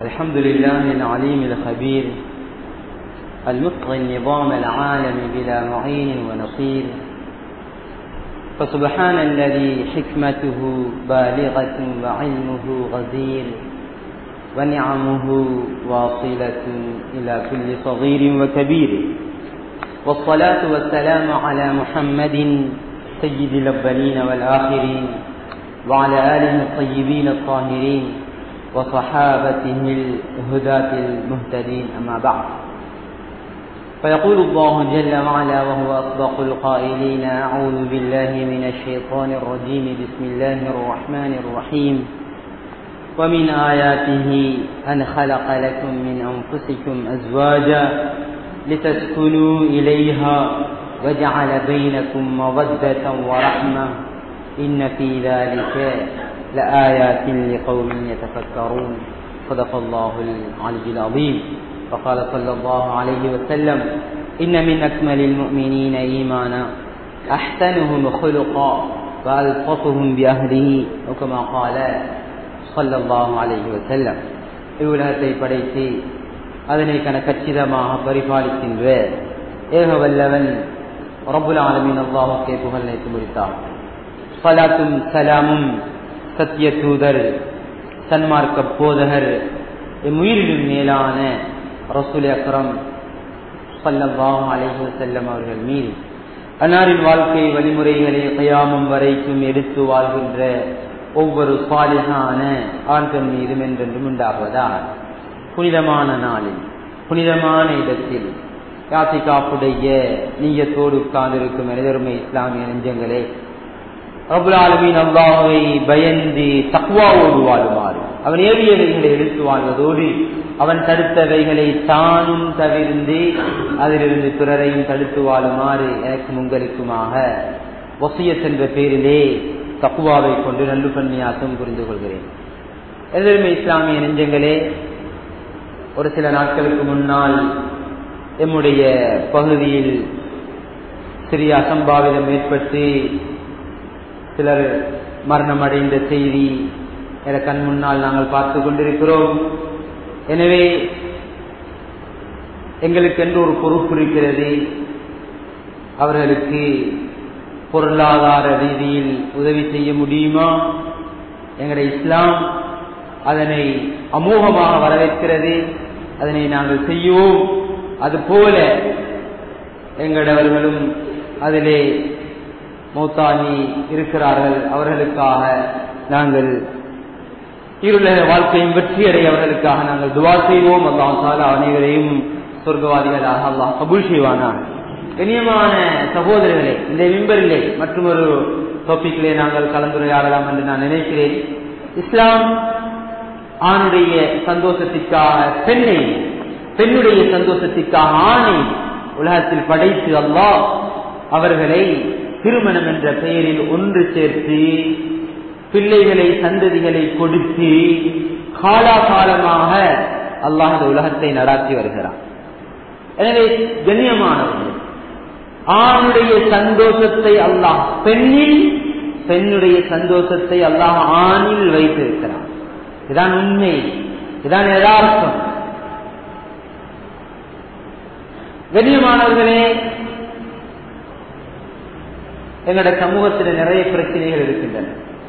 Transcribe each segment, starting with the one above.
الحمد لله العليم الخبير المتقي النظام العالم بلا معين ونصير فسبحان الذي حكمته بالغة وعلمه غزير ونعمه واصلة إلى كل صغير وكبير والصلاة والسلام على محمد سيد الأولين والآخرين وعلى آله الطيبين الطاهرين وصحابته الهداة المهتدين أما بعد فيقول الله جل وعلا وهو أصدق القائلين أعوذ بالله من الشيطان الرجيم بسم الله الرحمن الرحيم ومن آياته أن خلق لكم من أنفسكم أزواجا لتسكنوا إليها وجعل بينكم مودة ورحمة إن في ذلك لآيات لقوم يتفكرون صدق الله العلي العظيم وقال صلى الله عليه وسلم إن من أكمل المؤمنين إيمانا أحسنهم خلقا وألطفهم بأهله وكما قال صلى الله عليه وسلم இவ்வுலகத்தை படைத்து அதனை கணக்கச்சிதமாக பரிபாலிக்கின்ற ஏக வல்லவன் ரபுல் ஆலமின் அல்லாஹுக்கே புகழ் நேற்று முடித்தார் சலாத்தும் சலாமும் சத்திய தூதர் சன்மார்க்க போதகர் உயிரிலும் மேலான ரசூல் அக்ரம் சல்லல்லாஹு அலைஹி செல்லம் அவர்கள் மீது அன்னாரின் வாழ்க்கை வழிமுறைகளை கயாமம் வரைக்கும் எடுத்து வாழ்கின்ற ஒவ்வொரு சாலிகான ஆண்கள் மீதும் என்றென்றும் உண்டாகுவதால் புனிதமான நாளில் புனிதமான இடத்தில் யாத்திகாப்புடைய நீயத்தோடு உட்கார்ந்திருக்கும் மனிதருமை இஸ்லாமிய நெஞ்சங்களே ரபுலாலுமின் அல்லாஹை பயந்து தக்குவாவோடு வாழுமாறு அவன் ஏவியவைகளை எடுத்து வாழ்வதோடு அவன் தடுத்தவைகளை தானும் தவிர்ந்து அதிலிருந்து பிறரையும் தடுத்து வாழுமாறு எனக்கும் உங்களுக்குமாக ஒசியத் என்ற பேரிலே தக்குவாவை கொண்டு நல்லு பன்னியாசம் புரிந்து கொள்கிறேன் எதிர்மை இஸ்லாமிய நெஞ்சங்களே ஒரு சில நாட்களுக்கு முன்னால் எம்முடைய பகுதியில் சிறிய அசம்பாவிதம் ஏற்பட்டு சிலர் மரணம் அடைந்த செய்தி என கண் முன்னால் நாங்கள் பார்த்து கொண்டிருக்கிறோம் எனவே எங்களுக்கு என்று ஒரு பொறுப்பு இருக்கிறது அவர்களுக்கு பொருளாதார ரீதியில் உதவி செய்ய முடியுமா எங்களுடைய இஸ்லாம் அதனை அமோகமாக வரவேற்கிறது அதனை நாங்கள் செய்வோம் அதுபோல எங்களவர்களும் அதிலே மௌத்தானி இருக்கிறார்கள் அவர்களுக்காக நாங்கள் இருளக வாழ்க்கையும் வெற்றியடை அவர்களுக்காக நாங்கள் துவா செய்வோம் அல்லாஹால அனைவரையும் சொர்க்கவாதிகளாக அல்லாஹ் கபூல் செய்வானான் கண்ணியமான சகோதரர்களே இந்த விம்பரிலே மற்றும் ஒரு டாபிக்கிலே நாங்கள் கலந்துரையாடலாம் என்று நான் நினைக்கிறேன் இஸ்லாம் ஆணுடைய சந்தோஷத்திற்காக பெண்ணை பெண்ணுடைய சந்தோஷத்திற்காக ஆணை உலகத்தில் படைத்து அல்லாஹ் அவர்களை திருமணம் என்ற பெயரில் ஒன்று சேர்த்து பிள்ளைகளை சந்ததிகளை கொடுத்து காலாகாலமாக அல்லாஹ் இந்த உலகத்தை நடாத்தி வருகிறான் எனவே கண்ணியமானவர்கள் ஆணுடைய சந்தோஷத்தை அல்லாஹ் பெண்ணில் பெண்ணுடைய சந்தோஷத்தை அல்லாஹ் ஆணில் வைத்திருக்கிறான் இதான் உண்மை இதான் யதார்த்தம் கண்ணியமானவர்களே எங்களுடைய சமூகத்தில் நிறைய பிரச்சனைகள் இருக்கின்றன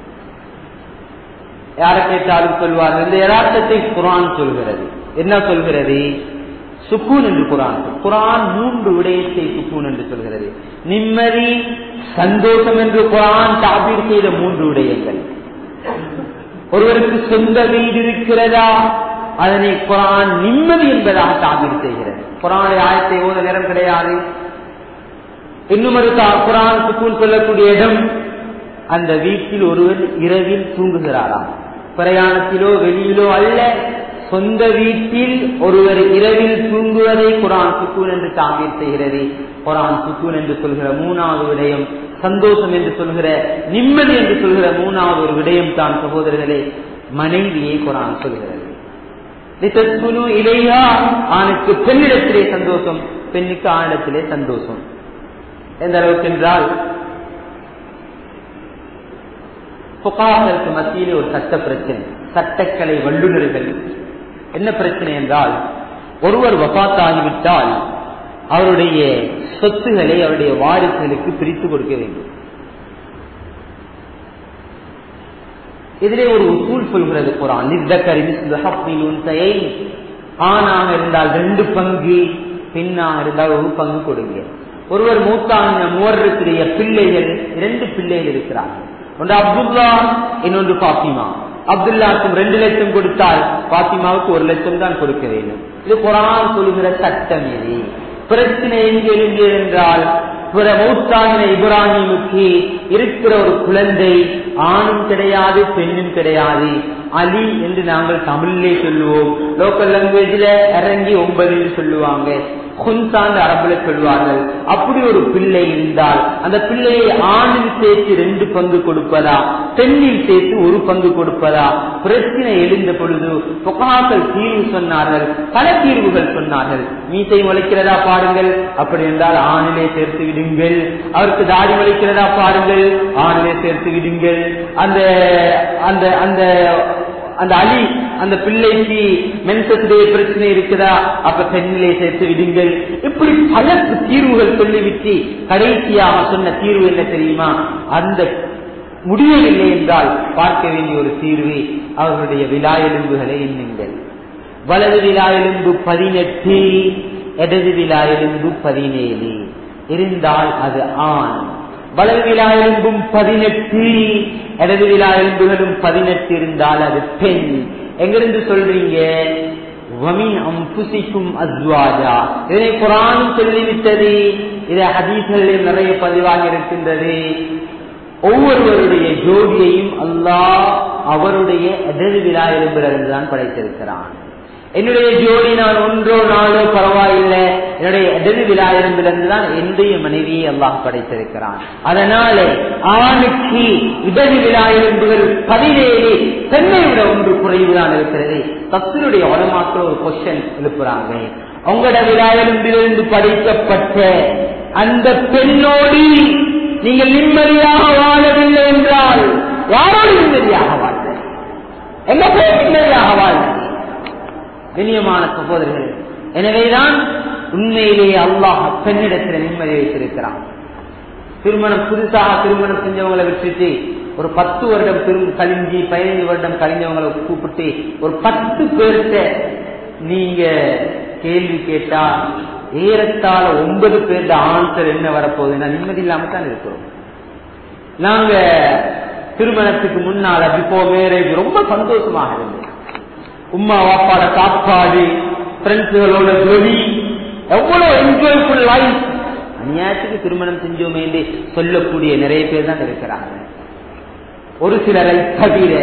யாரை கேட்டாலும் சொல்வார்கள் இந்த யதார்த்தத்தை குரான் சொல்கிறது என்ன சொல்கிறது சுக்கூன் என்று குரான் குரான் மூன்று விடயத்தை சுக்கூன் என்று சொல்கிறது நிம்மதி சந்தோஷம் என்று குரான் தாபீர் செய்த மூன்று விடயங்கள் ஒருவருக்கு சொந்த வீடு இருக்கிறதா அதனை குரான் நிம்மதி என்பதாக தாபீர் செய்கிறது குரானை ஆயத்தை ஓத நேரம் கிடையாது இன்னும் ஒரு குரான் சுக்கூன் சொல்லக்கூடிய இடம் அந்த வீட்டில் ஒருவர் இரவில் தூங்குகிறாராம் பிரயாணத்திலோ வெளியிலோ அல்ல சொந்த வீட்டில் ஒருவர் இரவில் தூங்குவதை குரான் சுக்கூன் என்று தாங்கீர் செய்கிறது குரான் சுக்கூன் என்று சொல்கிற மூணாவது விடயம் சந்தோஷம் என்று சொல்கிற நிம்மதி என்று சொல்கிற மூணாவது ஒரு விடயம் தான் சகோதரர்களே மனைவியை குரான் சொல்கிறது இலையா ஆணுக்கு பெண்ணிடத்திலே சந்தோஷம் பெண்ணுக்கு ஆணிடத்திலே சந்தோஷம் எந்த அளவுக்கு என்றால் புகார்களுக்கு மத்தியிலே ஒரு சட்ட பிரச்சனை சட்டக்கலை வல்லுநர்கள் என்ன பிரச்சனை என்றால் ஒருவர் வபாத்தாகிவிட்டால் அவருடைய சொத்துக்களை அவருடைய வாரிசுகளுக்கு பிரித்து கொடுக்க வேண்டும் இதிலே ஒரு உசூல் சொல்கிறது குரான் ஆணாக இருந்தால் ரெண்டு பங்கு பெண்ணாக இருந்தால் ஒரு பங்கு கொடுங்க ஒருவர் மூத்தாங்க மூவருக்குரிய பிள்ளைகள் இரண்டு பிள்ளைகள் இருக்கிறார்கள் ஒன்று அப்துல்லா இன்னொன்று பாத்திமா அப்துல்லாக்கும் ரெண்டு லட்சம் கொடுத்தால் பாத்திமாவுக்கு ஒரு லட்சம் தான் கொடுக்க வேண்டும் இது குரான் சொல்லுகிற சட்டம் இது பிரச்சனை எங்கே எழுந்தியது என்றால் பிற மௌத்தாகின இப்ராஹிமுக்கு இருக்கிற ஒரு குழந்தை ஆணும் கிடையாது பெண்ணும் கிடையாது அலி என்று நாங்கள் தமிழிலே சொல்லுவோம் லோக்கல் லாங்குவேஜ்ல இறங்கி ஒன்பதுன்னு சொல்லுவாங்க குன்சாந்து அரபுல சொல்வார்கள் அப்படி ஒரு பிள்ளை இருந்தால் அந்த பிள்ளையை ஆணில் சேர்த்து ரெண்டு பங்கு கொடுப்பதா பெண்ணில் சேர்த்து ஒரு பங்கு கொடுப்பதா பிரச்சனை எழுந்த பொழுது புகாக்கள் தீர்வு சொன்னார்கள் பல தீர்வுகள் சொன்னார்கள் மீசை முளைக்கிறதா பாருங்கள் அப்படி என்றால் ஆணிலே சேர்த்து விடுங்கள் அவருக்கு தாடி முளைக்கிறதா பாருங்கள் ஆணிலே சேர்த்து விடுங்கள் அந்த அந்த அந்த அந்த அலி அந்த பிள்ளைக்கு மென்சத்துடைய பிரச்சனை இருக்குதா அப்ப பெண்ணிலே சேர்த்து விடுங்கள் இப்படி பல தீர்வுகள் சொல்லிவிட்டு கடைசியாக சொன்ன தீர்வு என்ன தெரியுமா அந்த முடியவில்லை என்றால் பார்க்க வேண்டிய ஒரு தீர்வு அவர்களுடைய விழா எலும்புகளை எண்ணுங்கள் வலது விழா எலும்பு பதினெட்டு இடது விழா எலும்பு பதினேழு இருந்தால் அது ஆண் வலது விழா எலும்பும் பதினெட்டு இடது விழா எலும்புகளும் பதினெட்டு இருந்தால் அது பெண் எங்கிருந்து சொல்றீங்க அஸ்வாஜா இதனை குரானும் சொல்லிவிட்டது இதை ஹதீஸ்களில் நிறைய பதிவாக இருக்கின்றது ஒவ்வொருவருடைய ஜோடியையும் அல்லாஹ் அவருடைய இடது விழா எலும்பிலிருந்து தான் படைத்திருக்கிறான் என்னுடைய ஜோடி நான் ஒன்றோ நாளோ பரவாயில்லை என்னுடைய இடது விழா இருந்திலிருந்து தான் என்னுடைய மனைவியை அல்லாஹ் படைத்திருக்கிறான் அதனால ஆணுக்கு இடது விழா எலும்புகள் பதினேழு பெண்ணை விட ஒன்று குறைவுதான் இருக்கிறது தத்தினுடைய உடமாக்கள் ஒரு கொஸ்டின் எழுப்புறாங்க உங்களோட விழா எலும்பிலிருந்து படைக்கப்பட்ட அந்த பெண்ணோடு நீங்கள் நிம்மதியாக வாழவில்லை என்றால் யாரோடு நிம்மதியாக வாழ்ந்த எங்க போய் நிம்மதியாக வாழ்ந்த கண்ணியமான சகோதரர்கள் எனவேதான் உண்மையிலேயே அல்லாஹ் பெண்ணிடத்தில் நிம்மதி வைத்திருக்கிறான் திருமணம் புதுசாக திருமணம் செஞ்சவங்களை விட்டுட்டு ஒரு பத்து வருடம் திரும் கழிஞ்சி பதினைந்து வருடம் கழிஞ்சவங்களை கூப்பிட்டு ஒரு பத்து பேர்கிட்ட நீங்க கேள்வி கேட்டா ஏறத்தாழ ஒன்பது பேர்ட ஆன்சர் என்ன வரப்போகுதுன்னா நிம்மதி இல்லாம தான் இருக்கிறோம் நாங்க திருமணத்துக்கு முன்னால பிபோ மேரேஜ் ரொம்ப சந்தோஷமாக இருந்தது உமா வாப்பாட சாப்பாடு ஃப்ரெண்ட்ஸுகளோட ஜொலி எவ்வளவு என்ஜாய்ஃபுல் லைஃப் அநியாயத்துக்கு திருமணம் செஞ்சோமே என்று சொல்லக்கூடிய நிறைய பேர் தான் இருக்கிறாங்க ஒரு சிலரை தவிர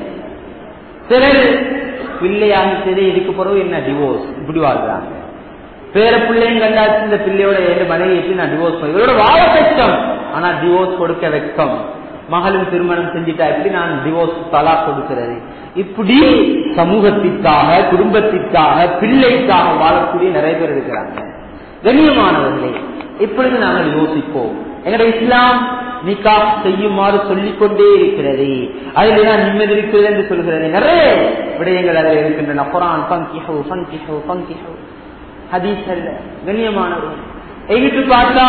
சிலர் பிள்ளையாகிட்டதே இதுக்கு பிறகு என்ன டிவோர்ஸ் இப்படி வாழ்றாங்க பேர பிள்ளையும் கண்டாச்சு இந்த பிள்ளையோட ஏழு மனைவி எப்படி நான் டிவோர்ஸ் பண்ணி இவரோட வாழ கஷ்டம் ஆனா டிவோர்ஸ் கொடுக்க வெக்கம் மகளும் திருமணம் செஞ்சுட்டா எப்படி நான் டிவோர்ஸ் தலா கொடுக்கிறது இப்படி சமூகத்திற்காக குடும்பத்திற்காக பிள்ளைக்காக வாழக்கூடிய நிறைய பேர் இருக்கிறாங்க கண்ணியமானவர்களே இப்பொழுது நாங்கள் யோசிப்போம் எங்களுடைய இஸ்லாம் நிக்கா செய்யுமாறு சொல்லிக் கொண்டே இருக்கிறது அதில் தான் நிம்மதி இருக்கிறது என்று சொல்கிறது நிறைய விடயங்கள் அதில் இருக்கின்றன குரான் பங்கிஹோ பங்கிஹோ பங்கிஹோ ஹதீஸ் அல்ல கண்ணியமானவர்கள் எங்கிட்டு பார்த்தா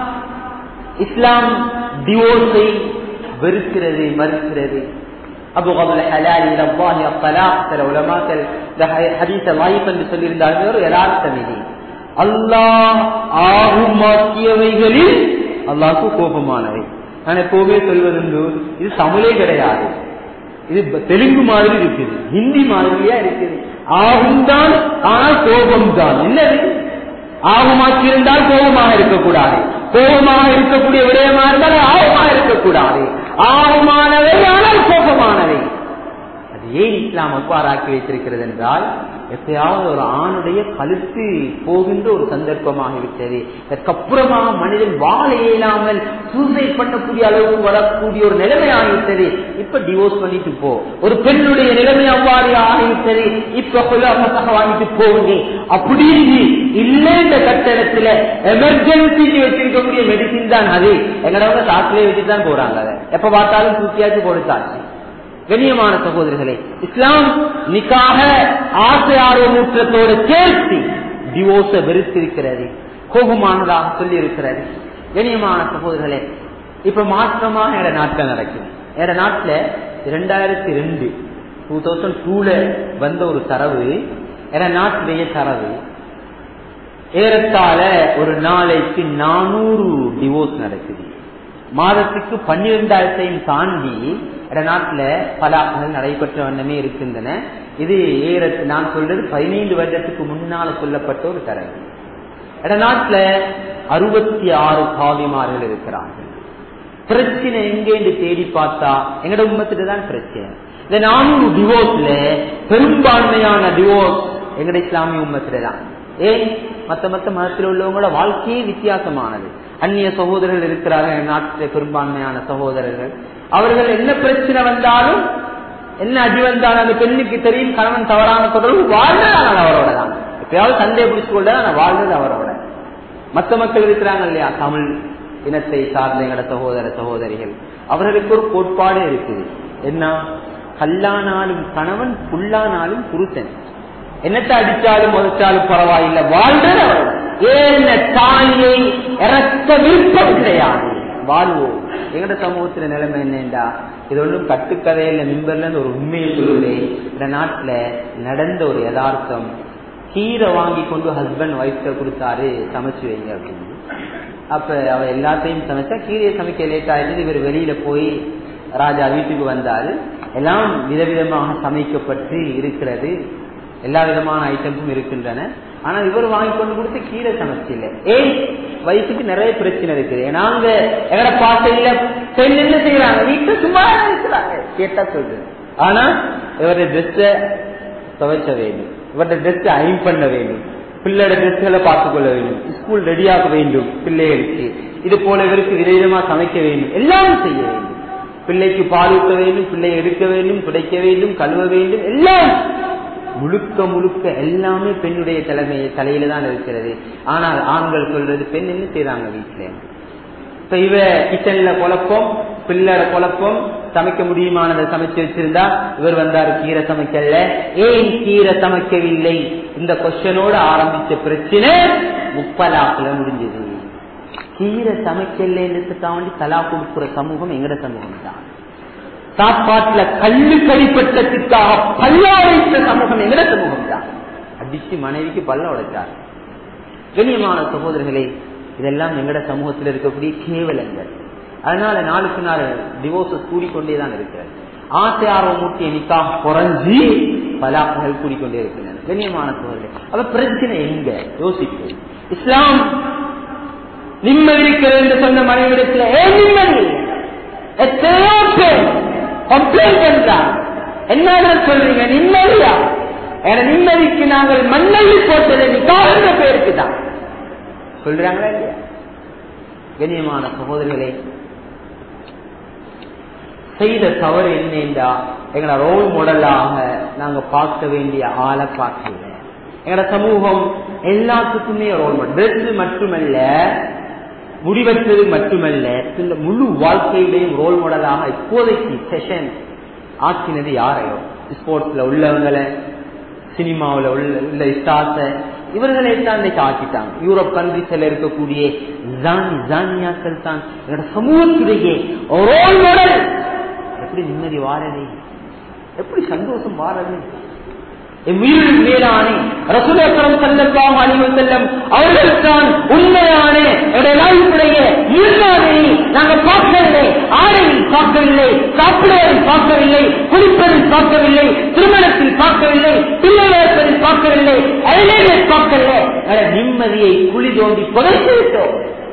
இஸ்லாம் டிவோர்ஸை வெறுக்கிறது மறுக்கிறது அபு கபுல் ஹலாலி ரப்பாஹி அத்தலாக் சில உலமாக்கள் இந்த ஹதீஸ வாய்ப்பு என்று சொல்லியிருந்தாலுமே ஒரு யதார்த்தம் இது அல்லாஹ் ஆகுமாக்கியவைகளில் அல்லாஹ்க்கு கோபமானவை நான் எப்பவுமே சொல்வதுண்டு இது தமிழே கிடையாது இது தெலுங்கு மாதிரி இருக்குது ஹிந்தி மாதிரியா இருக்குது ஆகும் தான் ஆனால் கோபம் தான் என்னது ஆகுமாக்கி இருந்தால் கோபமாக இருக்கக்கூடாது கோபமாக இருக்கக்கூடிய விடயமா இருந்தால் ஆகமாக இருக்கக்கூடாது ஆகுமானவை ஆனால் கோபமானவை அது ஏன் இஸ்லாம் அவ்வாறாக்கி வைத்திருக்கிறது என்றால் எப்பயாவது ஒரு ஆணுடைய கழுத்து போகின்ற ஒரு சந்தர்ப்பமாகிவிட்டது அதுக்கப்புறமாக மனிதன் வாழ இயலாமல் சூசைட் பண்ணக்கூடிய அளவுக்கு வரக்கூடிய ஒரு நிலைமை ஆகிவிட்டது இப்ப டிவோர்ஸ் பண்ணிட்டு போ ஒரு பெண்ணுடைய நிலைமை அவ்வாறு ஆகிவிட்டது இப்ப கொல்லாமத்தாக வாங்கிட்டு போகுங்க அப்படின்னு இல்லை இந்த கட்டடத்துல எமர்ஜென்சிக்கு வச்சிருக்கக்கூடிய மெடிசின் தான் அது எங்களவங்க சாப்பிலே வச்சுட்டு தான் போறாங்க அதை எப்ப பார்த்தாலும் தூக்கியாச்சு கொடுத்தாச்சு கண்ணியமான சகோதரர்களே இஸ்லாம் நிக்காக ஆசை ஆர்வமூற்றத்தோடு சேர்த்து டிவோர்ஸ வெறுத்திருக்கிறது கோபமானதாக சொல்லி இருக்கிறது கண்ணியமான சகோதரர்களே இப்ப மாற்றமாக எட நாட்டில் நடக்குது எட நாட்டுல இரண்டாயிரத்தி ரெண்டு டூ தௌசண்ட் டூல வந்த ஒரு தரவு எட நாட்டுடைய தரவு ஏறத்தாழ ஒரு நாளைக்கு நானூறு டிவோர்ஸ் நடக்குது மாதத்துக்கு பன்னிரெண்டாயிரத்தையும் தாண்டி நாட்டுல பலாக்கள் நடைபெற்ற வண்ணமே இருக்கின்றன இது ஏற நான் சொல்றது பதினைந்து வருடத்துக்கு முன்னால சொல்லப்பட்ட ஒரு தரவு நாட்டுல அறுபத்தி ஆறு காவிமார்கள் இருக்கிறார்கள் பிரச்சனை எங்கேன்னு தேடி பார்த்தா எங்கட உண்மத்திட்டு தான் பிரச்சனை இந்த நானூறு டிவோர்ஸ்ல பெரும்பான்மையான டிவோர்ஸ் எங்கட இஸ்லாமிய உண்மத்தில தான் ஏன் மத்த மத்த மதத்தில் உள்ளவங்களோட வாழ்க்கையே வித்தியாசமானது அந்நிய சகோதரர்கள் இருக்கிறார்கள் நாட்டில் பெரும்பான்மையான சகோதரர்கள் அவர்கள் என்ன பிரச்சனை வந்தாலும் என்ன அடி வந்தாலும் அந்த பெண்ணுக்கு தெரியும் கணவன் தவறான தொடர்பு வாழ்ந்தது அவரோட தான் எப்பயாவது சண்டை பிடிச்சு கொள்ள நான் வாழ்ந்தது அவரோட மற்ற மக்கள் இருக்கிறாங்க இல்லையா தமிழ் இனத்தை சார்ந்த எங்கட சகோதர சகோதரிகள் அவர்களுக்கு ஒரு கோட்பாடு இருக்குது என்ன கல்லானாலும் கணவன் புல்லானாலும் புருஷன் என்னத்தை அடிச்சாலும் உதச்சாலும் பரவாயில்லை வாழ்ந்தது அவரோட ஏன தாயை இறக்க விருப்பம் கிடையாது வாழ்வோம் எங்கட சமூகத்துல நிலைமை என்னண்டா இது ஒன்றும் கட்டுக்கதையில மிம்பர்ல இருந்து ஒரு உண்மையை சொல்லுறேன் இந்த நாட்டுல நடந்த ஒரு யதார்த்தம் கீரை வாங்கி கொண்டு ஹஸ்பண்ட் ஒய்ஃப்ட கொடுத்தாரு சமைச்சு வைங்க அப்படின்னு அப்ப அவ எல்லாத்தையும் சமைச்சா கீரையை சமைக்க லேட் ஆயிடுச்சு இவர் வெளியில போய் ராஜா வீட்டுக்கு வந்தாரு எல்லாம் விதவிதமாக சமைக்கப்பட்டு இருக்கிறது எல்லா விதமான ஐட்டமும் இருக்கின்றன ஆனா இவர் வாங்கி கொண்டு கொடுத்து கீரை சமைச்சில்ல ஏன் வயசுக்கு நிறைய பிரச்சனை இருக்குது நாங்க எங்கட பாசையில பெண் என்ன செய்யறாங்க வீட்டுல சும்மா இருக்கிறாங்க கேட்டா சொல்றது ஆனா இவருடைய ட்ரெஸ்ஸ துவைச்ச வேண்டும் இவருடைய ட்ரெஸ் அயன் பண்ண வேண்டும் பிள்ளையோட ட்ரெஸ்களை பார்த்துக் கொள்ள வேண்டும் ஸ்கூல் ரெடியாக வேண்டும் பிள்ளைகளுக்கு இது போல இவருக்கு விதவிதமா சமைக்க வேண்டும் எல்லாம் செய்ய வேண்டும் பிள்ளைக்கு பால் ஊட்ட வேண்டும் பிள்ளை எடுக்க வேண்டும் துடைக்க வேண்டும் கழுவ வேண்டும் எல்லாம் முழுக்க முழுக்க எல்லாமே பெண்ணுடைய தலைமை தலையில தான் இருக்கிறது ஆனால் ஆண்கள் சொல்றது பெண் என்ன செய்யறாங்க வீட்டுல இப்ப இவ கிச்சன்ல குழப்பம் பிள்ளை குழப்பம் சமைக்க முடியுமானதை சமைச்சு வச்சிருந்தா இவர் வந்தாரு கீரை சமைக்கல ஏன் கீரை சமைக்கவில்லை இந்த கொஸ்டனோட ஆரம்பிச்ச பிரச்சனை முப்பலாக்குல முடிஞ்சது கீரை சமைக்கலன்றதுக்காண்டி தலா கொடுக்குற சமூகம் எங்கட சமூகம் தான் சாப்பாட்டுல கல்லு கடிப்பட்டதுக்காக பல்ல உடைத்த சமூகம் எங்கட சமூகம் தான் அடிச்சு மனைவிக்கு பல்ல உடைச்சார் கண்ணியமான சகோதரர்களே இதெல்லாம் எங்கட சமூகத்தில் இருக்கக்கூடிய கேவலங்கள் அதனால நாளுக்கு நாள் டிவோர்ஸஸ் கூடிக்கொண்டேதான் இருக்கிறது ஆசை ஆர்வம் மூட்டிய நிக்கா குறைஞ்சி பலாப்புகள் கூடிக்கொண்டே இருக்கின்றன கண்ணியமான சோதனை அப்ப பிரச்சனை எங்க யோசிப்பு இஸ்லாம் நிம்மதி இருக்கிறது என்று சொன்ன மனைவிடத்தில் ஏன் நிம்மதி எத்தனையோ பேர் கம்ப்ளைண்ட் பண்றாங்க என்ன சொல்றீங்க நிம்மதியா என நிம்மதிக்கு நாங்கள் மண்ணள்ளி போட்டது நிக்காத பேருக்கு தான் சொல்றாங்களா இல்லையா கண்ணியமான சகோதரிகளே செய்த தவறு என்னென்றா எங்களோட ரோல் மாடலாக நாங்க பார்க்க வேண்டிய ஆளை பார்க்கல எங்களோட சமூகம் எல்லாத்துக்குமே ரோல் மாடல் ட்ரெஸ் மட்டுமல்ல முடிவெற்றது மட்டுமல்ல இந்த முழு வாழ்க்கையிலையும் ரோல் மாடலாக இப்போதைக்கு செஷன் ஆக்கினது யாரையோ ஸ்போர்ட்ஸ்ல உள்ளவங்களை சினிமாவில் உள்ள உள்ள ஸ்டார்ஸ இவர்களை தான் இன்னைக்கு ஆக்கிட்டாங்க யூரோப் கண்ட்ரிஸ்ல இருக்கக்கூடிய ஜானி ஜானியாக்கள் தான் என்னோட சமூகத்துடைய ரோல் மாடல் எப்படி நிம்மதி வாரது எப்படி சந்தோஷம் வாரது உயிரின் மேலானே ரசூலம் செல்லப்பாம் அழிவு செல்லம் அவர்கள் தான் உண்மையான லைஃபுடைய முன்னாடி நாங்க பார்க்கவில்லை ஆடையில் பார்க்கவில்லை சாப்பிடுவதில் பார்க்கவில்லை குளிப்பதில் பார்க்கவில்லை திருமணத்தில் பார்க்கவில்லை பிள்ளை வளர்ப்பதில் பார்க்கவில்லை அழகை பார்க்கவில்லை நிம்மதியை குழி தோண்டி புதைத்து விட்டோம்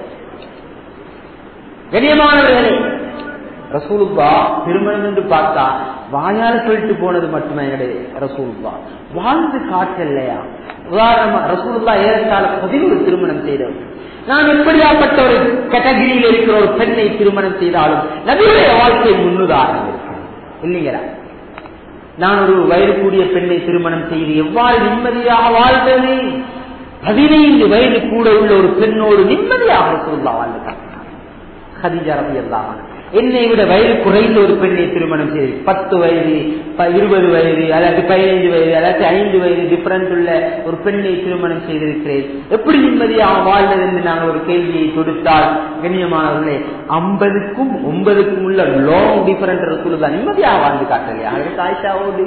கண்ணியமானவர்களே ரசூலுப்பா திருமணம் என்று பார்த்தா வாயால சொல்லிட்டு போனது மட்டுமே என்னுடைய ரசூலுப்பா வாழ்ந்து காட்டலையா உதாரணமா ரசூலுல்லா ஏறத்தாழ பதினோரு திருமணம் செய்தவர் நான் எப்படியாப்பட்ட ஒரு கேட்டகிரியில் இருக்கிற ஒரு பெண்ணை திருமணம் செய்தாலும் நபியுடைய வாழ்க்கை முன்னுதாரணம் இருக்கு இல்லைங்களா நான் ஒரு வயது கூடிய பெண்ணை திருமணம் செய்து எவ்வாறு நிம்மதியாக வாழ்ந்தது பதினைந்து வயது கூட உள்ள ஒரு பெண்ணோடு நிம்மதியாக ரசூல்லா வாழ்ந்து காட்டினார் ஹதிஜா ரபி அல்லாமல் என்னை விட வயது குறைந்த ஒரு பெண்ணை திருமணம் செய்து பத்து வயது ப- இருபது வயது அல்லது பதினைந்து வயது அல்லது ஐந்து வயது டிஃபரன்ஸ் உள்ள ஒரு பெண்ணை திருமணம் செய்திருக்கிறேன் எப்படி நிம்மதியாக வாழ்வது என்று நாங்கள் ஒரு கேள்வியை கொடுத்தால் கண்ணியமானவர்களே ஐம்பதுக்கும் ஒன்பதுக்கும் உள்ள லாங் டிஃபரன்ஸ் இருக்குள்ளதா நிம்மதியாக வாழ்ந்து காட்டலையா அதற்கு ஆயிஷாவோடு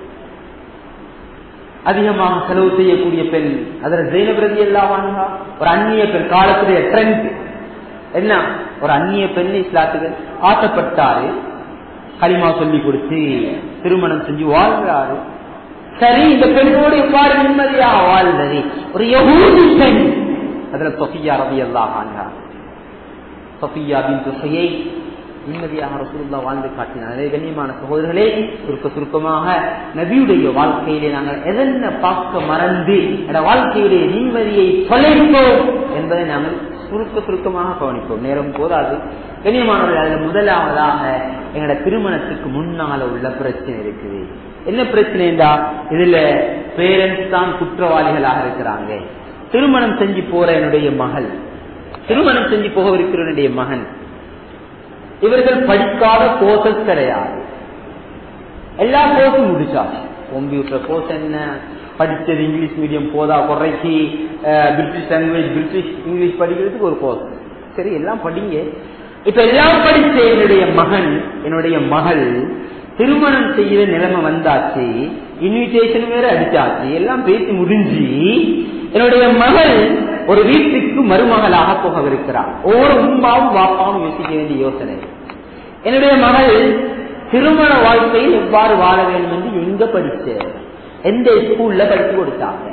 அதிகமாக செலவு செய்யக்கூடிய பெண் அதில் ஜெயினபிரதி எல்லாம் வாங்க ஒரு அந்நிய பெண் காலத்துடைய ட்ரெண்ட் என்ன ஒரு அந்நிய பெண் இஸ்லாத்துக்கு ஆசைப்பட்டாரு களிமா சொல்லி கொடுத்து திருமணம் செஞ்சு வாழ்கிறாரு சரி இந்த பெண்ணோடு எவ்வாறு நிம்மதியாக வாழ்ந்தது ஒரு யகூதி பெண் அதுல சொஃபியா ரவி எல்லாம் வாழ்ந்தார் சொஃபியா பின் துசையை நிம்மதியாக ரசூலுல்லா வாழ்ந்து காட்டினார் அதே கண்ணியமான சகோதரர்களே சுருக்க சுருக்கமாக நபியுடைய வாழ்க்கையிலே நாங்கள் எதென்ன பார்க்க மறந்து எட வாழ்க்கையுடைய நிம்மதியை தொலைப்போம் என்பதை நாங்கள் சுருக்க சுருக்கமாக கவனிப்போம் நேரம் போதாது கண்ணியமானவர்கள் அதில் முதலாவதாக எங்களோட திருமணத்துக்கு முன்னால உள்ள பிரச்சனை இருக்குது என்ன பிரச்சனைண்டா இதுல பேரண்ட்ஸ் தான் குற்றவாளிகளாக இருக்கிறாங்க திருமணம் செஞ்சு போற என்னுடைய மகள் திருமணம் செஞ்சு போகவிருக்கிற என்னுடைய மகன் இவர்கள் படிக்காத கோர்சஸ் கிடையாது எல்லா கோர்ஸும் முடிச்சாச்சு கம்ப்யூட்டர் கோர்ஸ் என்ன படிச்சது இங்கிலீஷ் மீடியம் போதா குறைக்கு ah, British language British English படிக்கிறதுக்கு ஒரு கோர்ஸ் சரி எல்லாம் படிங்க இப்ப எல்லாம் படிச்ச என்னுடைய மகன் என்னுடைய மகள் திருமணம் செய்யற நிலைமை வந்தாச்சு இன்விடேஷன் வேற அடிச்சாச்சு எல்லாம் பேசி முடிஞ்சு என்னுடைய மகள் ஒரு வீட்டுக்கு மருமகளாக போகவிருக்கிறார் ஒவ்வொரு உம்மாவும் வாப்பாவும் யோசிக்க வேண்டிய யோசனை என்னுடைய மகள் திருமண வாழ்க்கையில் எவ்வாறு வாழ வேண்டும் என்று எங்க படிச்ச எந்த ஸ்கூல்ல படிச்சு கொடுத்தாங்க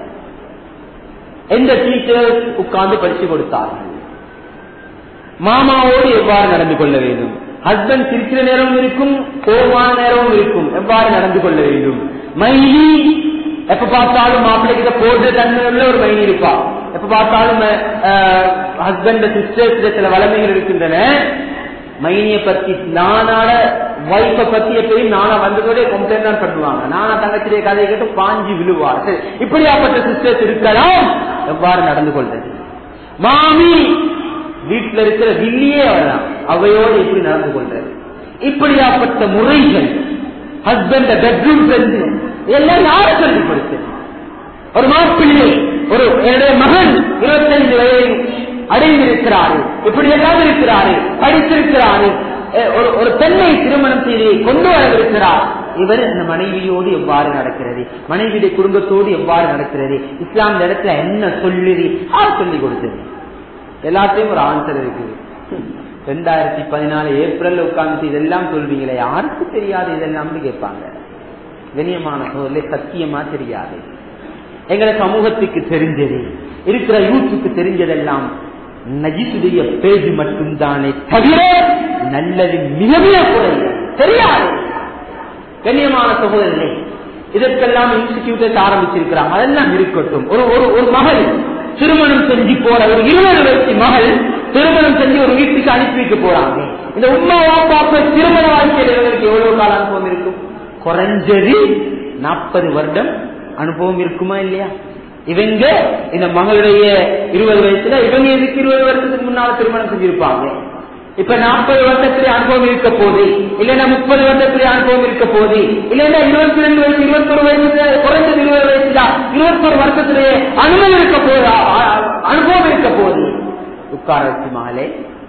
எந்த டீச்சர் உட்கார்ந்து படிச்சு கொடுத்தார்கள் மாமாவோடு எவ்வாறு நடந்து கொள்ள வேண்டும் ஹஸ்பண்ட் சிரிக்கிற நேரமும் இருக்கும் கோபமான நேரமும் இருக்கும் எவ்வாறு நடந்து கொள்ள வேண்டும் மைனி எப்ப பார்த்தாலும் மாப்பிள்ளை கிட்ட போடுற தன்மை உள்ள ஒரு மைனி இருப்பா எப்ப பார்த்தாலும் ஹஸ்பண்ட் சிஸ்டர்ஸ் சில வளமைகள் இருக்கின்றன மைனிய பத்தி நானாட வைஃப பத்தி எப்பயும் நானா வந்ததோட கம்ப்ளைண்ட் தான் பண்ணுவாங்க நானா தங்கச்சிடைய கதையை கேட்டு பாஞ்சி விழுவார் சரி, இப்படியாப்பட்ட சிஸ்டர்ஸ் இருக்கலாம் எவ்வாறு நடந்து கொள்றது மாமி வீட்டுல இருக்கிற வில்லியே அவதான் அவையோடு எப்படி நடந்து கொள்றது இப்படியாப்பட்ட முறைகள் ஹஸ்பண்ட் பெட்ரூம் சென்று எல்லாம் யாரை சொல்லிக் கொடுத்தது ஒரு மாப்பிள்ளை ஒரு என்னுடைய மகன் இருபத்தைந்து வயதை அடைந்திருக்கிறாரு இப்படி எல்லாம் இருக்கிறாரு படித்திருக்கிறாரு அஹ் ஒரு ஒரு பெண்ணை திருமணம் செய்து கொண்டு வரவிருக்கிறார் இவர் இந்த மனைவியோடு எவ்வாறு நடக்கிறது மனைவியுடைய குடும்பத்தோடு எவ்வாறு நடக்கிறது இஸ்லாம் இந்த இடத்துல என்ன சொல்லுது யார் சொல்லிக் கொடுத்தது எல்லாத்தையும் ஒரு ஆன்சர் இருக்குது ரெண்டாயிரத்தி பதினாலு ஏப்ரல் உட்கார்ந்து இதெல்லாம் சொல்வீங்களே யாருக்கு தெரியாது இதெல்லாம் கேட்பாங்க கண்ணியமான சோழலை சத்தியமா தெரியாது எங்களை சமூகத்துக்கு தெரிஞ்சது இருக்கிற யூத்துக்கு தெரிஞ்சதெல்லாம் நஜிசுடைய பேஜ் மட்டும்தானே தவிர நல்லது மிக மிக குறைவு தெரியாது கண்ணியமான சகோதரர்களே இதற்கெல்லாம் இன்ஸ்டிடியூட்டஸ் ஆரம்பிச்சிருக்கிறாங்க அதெல்லாம் இருக்கட்டும் ஒரு ஒரு ஒரு மகள் திருமணம் செஞ்சு போற ஒரு இருபது வயசு மகள் திருமணம் செஞ்சு ஒரு வீட்டுக்கு அனுப்பி வைக்க போறாங்க இந்த உண்மை வாப்பாப்ப திருமண வாழ்க்கையில் இவங்களுக்கு எவ்வளவு கால அனுபவம் இருக்கும் குறைஞ்சது நாற்பது வருடம் அனுபவம் இருக்குமா இல்லையா இவங்க இந்த மகளுடைய இருபது வயசுல இவங்க இதுக்கு இருபது வருஷத்துக்கு முன்னால திருமணம் செஞ்சிருப்பாங்க இப்ப நாற்பது வருஷத்துல அனுபவம் இருக்க போகுது இல்லைன்னா முப்பது வருஷத்துல அனுபவம் இருக்க போகுது இல்லைன்னா இருபத்தி ரெண்டு வயசு இருபத்தொரு வயசுல குறைஞ்சது இருபது வயசுல இருபத்தொரு வருஷத்திலேயே அனுபவம் இருக்க போகுது அ- அ- அனுபவம் இருக்க போகுது உட்கார வச்சு மகளே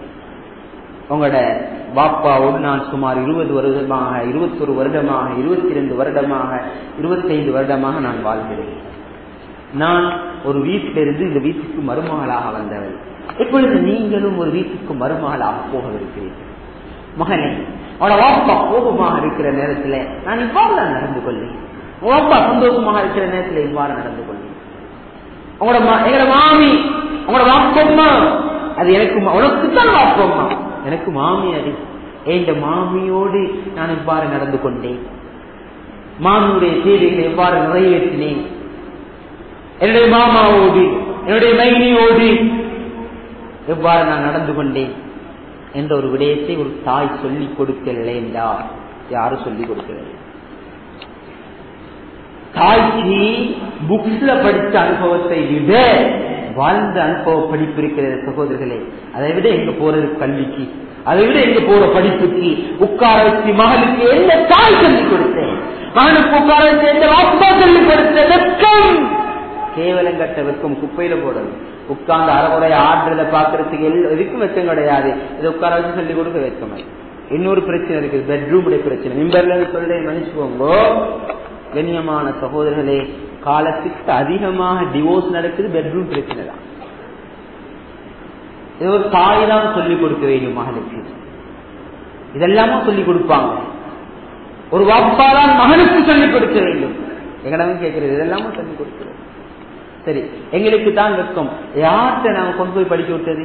உங்களோட பாப்பாவோடு நான் சுமார் இருபது வருடமாக இருபத்தொரு வருடமாக இருபத்தி ரெண்டு வருடமாக இருபத்தைந்து வருடமாக நான் வாழ்கிறேன் நான் ஒரு வீட்டிலிருந்து இந்த வீட்டுக்கு மருமகளாக வந்தவள் இப்பொழுது நீங்களும் ஒரு வீட்டுக்கு மருமகளாக போகவிருக்கிறீர்கள் மகனே அவனோட வாப்பா கோபமாக இருக்கிற நேரத்துல நான் இவ்வாறு தான் நடந்து கொள்ளேன் வாப்பா சந்தோஷமாக இருக்கிற நேரத்துல இவ்வாறு நடந்து கொள்ளேன் உங்களோட மா- எங்களோட மாமி உங்களோட வாப்பம்மா அது எனக்கு மா- உனக்குத்தான் வாப்பம்மா எனக்கு மாமி அது என் மாமியோடு நான் இவ்வாறு நடந்து கொண்டேன் மாமியுடைய தேவைகளை எவ்வாறு நிறைவேற்றினேன் என்னுடைய மாமாவோடு என்னுடைய மைனியோடு எவ்வாறு நான் நடந்து கொண்டேன் என்ற ஒரு விடயத்தை ஒரு தாய் சொல்லிக் கொடுக்கவில்லை என்றார் யாரும் சொல்லிக் கொடுக்கவில்லை தாய்க்கு புக்ஸ்ல படித்த அனுபவத்தை விட வாழ்ந்த அனுபவ படிப்பு இருக்கிற சகோதரர்களே அதை விட எங்க போறது கல்விக்கு அதை விட எங்க போற படிப்புக்கு உட்கார வச்சு மகளுக்கு என்ன தாய் சொல்லிக் கொடுத்தேன் மகனுக்கு உட்கார வச்சு எந்த அப்பா சொல்லிக் கொடுத்த வெக்கம் கேவலம் கட்ட வெக்கம் குப்பையில போடணும் உட்கார்ந்து அறகுறைய ஆடுறத பாக்குறதுக்கு எல்லாம் எதுக்கும் வெக்கம் கிடையாது இதை உட்கார வச்சு சொல்லி கொடுக்க வெக்கம் இன்னொரு பிரச்சனை இருக்குது பெட்ரூமுடைய பிரச்சனை மிம்பர்ல சொல்றேன் மன்னிச்சுக்கோங்க கண்ணியமான சகோதரர்களே காலத்துக்கு அதிகமாக டிவோர்ஸ் நடக்குது பெட்ரூம் பிரச்சனை தான் இது ஒரு தாய் தான் சொல்லிக் கொடுக்க வேண்டும் மகனுக்கு இதெல்லாமா சொல்லிக் கொடுப்பாங்க ஒரு வாப்பா தான் மகனுக்கு சொல்லிக் கொடுக்க வேண்டும் எங்கடவும் கேட்கிறது இதெல்லாமா சொல்லிக் கொடுக்கிறது சரி எங்களுக்கு தான் வெக்கம் யார்கிட்ட நாங்க கொண்டு போய் படிக்க விட்டது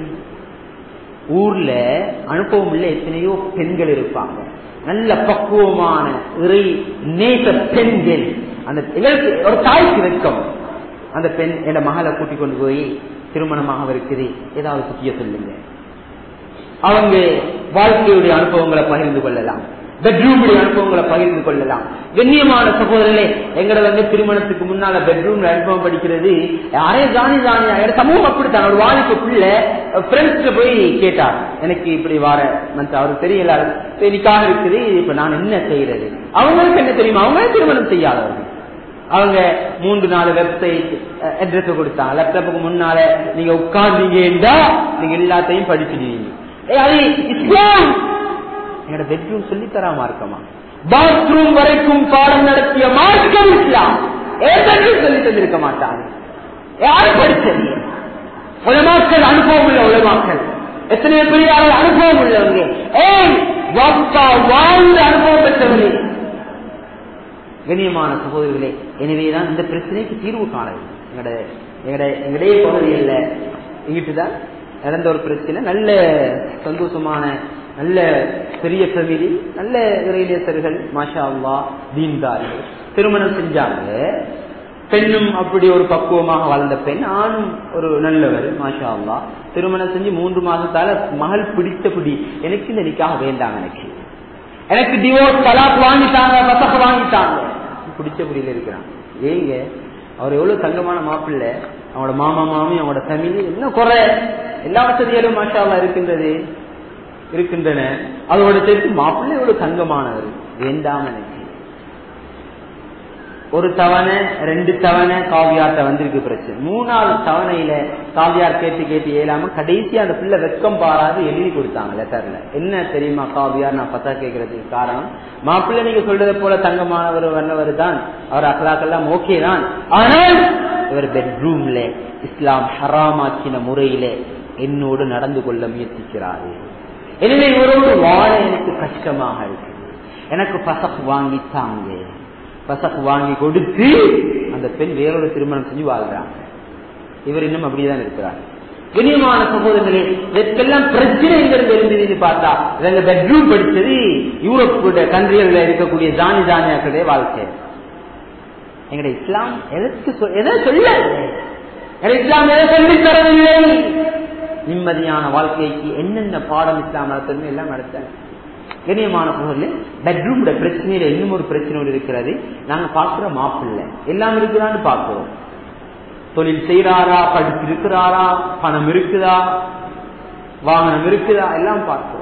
ஊர்ல அனுபவம் உள்ள எத்தனையோ பெண்கள் இருப்பாங்க நல்ல பக்குவமான இறை நேச பெண்கள் அந்த எங்களுக்கு ஒரு தாய்க்கு வெக்கம் அந்த பெண் என் மகளை கூட்டிக் கொண்டு போய் திருமணமாக இருக்குது ஏதாவது சுத்திய சொல்லுங்க அவங்க வாழ்க்கையுடைய அனுபவங்களை பகிர்ந்து கொள்ளலாம் பெட்ரூமுடைய அனுபவங்களை பகிர்ந்து கொள்ளலாம் கண்ணியமான சகோதரர்களே எங்களை வந்து திருமணத்துக்கு முன்னால பெட்ரூம்ல அனுபவம் படிக்கிறது யாரே ஜானி ஜானி சமூகம் அப்படித்தான் ஒரு வாலிப்புக்குள்ள ஃப்ரெண்ட்ஸ்ல போய் கேட்டார் எனக்கு இப்படி வார மனுஷன் அவருக்கு தெரியல நிக்காக இருக்குது இப்ப நான் என்ன செய்யறது அவங்களுக்கு என்ன தெரியுமா அவங்க திருமணம் செய்யாதவர்கள் அவங்க மூன்று நாலு வெப்சைட் அட்ரஸ் கொடுத்தாங்க லேப்டாப்புக்கு முன்னால நீங்க உட்கார்ந்தீங்கன்னா நீங்க எல்லாத்தையும் படிச்சுடுவீங்க அது இஸ்லாம் என்னோட பெட்ரூம் சொல்லி தரா மார்க்கமா பாத்ரூம் வரைக்கும் பாடம் நடத்திய மார்க்கம் இஸ்லாம் ஏதாவது சொல்லி தந்திருக்க மாட்டாங்க யாரு படிச்சது உலமாக்கள் அனுபவம் உள்ள உலமாக்கள் எத்தனை பெரியார்கள் அனுபவம் உள்ளவங்க ஏன் வாழ்ந்த அனுபவம் பெற்றவர்களே கண்ணியமான சகோதரிகளே எனவேதான் இந்த பிரச்சனைக்கு தீர்வு காண எங்கட எங்கட எங்கடைய பகுதியில் இங்கிட்டுதான் நடந்த ஒரு பிரச்சனை நல்ல சந்தோஷமான நல்ல பெரிய ஃபேமிலி நல்ல இறைநேசர்கள் மாஷா அல்லா தீன்தார்கள் திருமணம் செஞ்சாங்க பெண்ணும் அப்படி ஒரு பக்குவமாக வளர்ந்த பெண் ஆணும் ஒரு நல்லவர் மாஷா அல்லா திருமணம் செஞ்சு மூன்று மாசத்தால மகள் பிடித்த பிடி எனக்கு இந்த நிக்காக வேண்டாம் எனக்கு எனக்கு டிவோர்ஸ் தலாக் வாங்கிட்டாங்க பசக வாங்கிட்டாங்க பிடிச்ச பிடியில இருக்கிறான் ஏங்க அவர் எவ்வளவு தங்கமான மாப்பிள்ளை அவனோட மாமா மாமி அவனோட ஃபேமிலி என்ன குறை எல்லா வசதிகளும் மாஷாவா இருக்கின்றது இருக்கின்றன அதோட சேர்த்து மாப்பிள்ளை எவ்வளவு தங்கமானவர் வேண்டாம் எனக்கு ஒரு தவணை ரெண்டு தவணை காவியார்ட்ட வந்திருக்கு பிரச்சனை மூணாவது தவணையில காவியார் கேட்டு கேட்டு ஏலாம கடைசியா அந்த பிள்ளை வெக்கம் பாராது எழுதி கொடுத்தாங்க லெட்டர்ல என்ன தெரியுமா காவியார் நான் பத்தா கேட்கறதுக்கு காரணம் மாப்பிள்ளை நீங்க சொல்றதை போல தங்கமானவர் வந்தவர் தான் அவர் அகலாக்கெல்லாம் ஓகே தான் ஆனால் இவர் பெட்ரூம்ல இஸ்லாம் ஹராமாக்கின முறையில என்னோடு நடந்து கொள்ள முயற்சிக்கிறாரு எனவே இவரோடு வாழ எனக்கு கஷ்டமாக இருக்கு எனக்கு பசக் வாங்கித்தாங்க பசக் வாங்கி கொடுத்து அந்த பெண் வேறொரு திருமணம் செஞ்சு வாழ்றாங்க இவர் இன்னும் அப்படிதான் இருக்கிறார் கண்ணியமான சகோதரர்களே இதற்கெல்லாம் பிரச்சனை எங்கிருந்து இருந்ததுன்னு பார்த்தா இவங்க பெட்ரூம் படிச்சது யூரோப் கண்ட்ரிகள்ல இருக்கக்கூடிய ஜானி ஜானியாக்களுடைய வாழ்க்கை எங்களுடைய இஸ்லாம் எதற்கு எதை சொல்ல இஸ்லாம் எதை சொல்லி தரவில்லை நிம்மதியான வாழ்க்கைக்கு என்னென்ன பாடம் இஸ்லாம் நடத்தணும் எல்லாம் நடத்தாங்க கண்ணியமான பொருள் பெட்ரூம்ல பிரச்சனையில இன்னும் ஒரு பிரச்சனை இருக்கிறது நாங்க பாக்குற மாப்பிள்ள எல்லாம் இருக்குதான்னு பாக்குறோம் தொழில் செய்யறாரா படிப்பு இருக்கிறாரா பணம் இருக்குதா வாகனம் இருக்குதா எல்லாம் பார்க்கிறோம்